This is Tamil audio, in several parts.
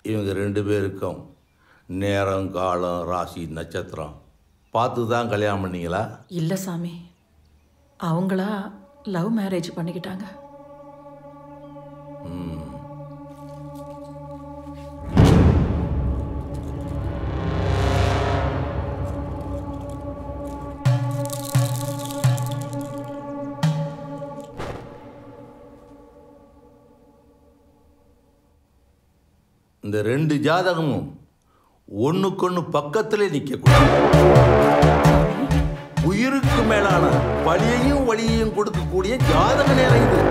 இவங்க ரெண்டு பேருக்கும் நேரம் காலம் ராசி நட்சத்திரம் பார்த்து தான் கல்யாணம் பண்ணீங்களா இல்லை சாமி அவங்களா லவ் மேரேஜ் பண்ணிக்கிட்டாங்க இந்த ரெண்டு ஜாதகமும் ஒண்ணுக்கொண்ணு பக்கத்திலே நிற்கக்கூடாது உயிருக்கு மேலான வலியையும் வலியையும் கொடுக்கக்கூடிய ஜாதக நேரம் இது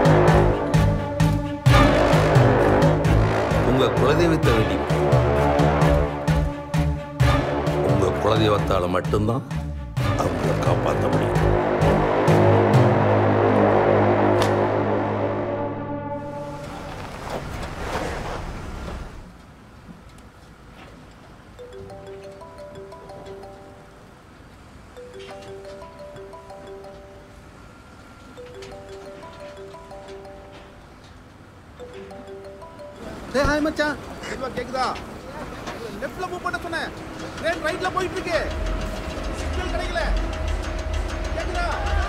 உங்க குலதெய்வத்தை வேண்டி உங்க குலதெய்வத்தால மட்டும்தான் அவங்கள காப்பாற்ற முடியும் டேய் ஹாய் மச்சான் செல்வா கேக்குதா லெஃப்ட்ல மூவ் பண்ண சொன்னேன் ட்ரெயின் ரைட்ல போயிட்டு இருக்கு சிக்னல் கிடைக்கல கேக்குதா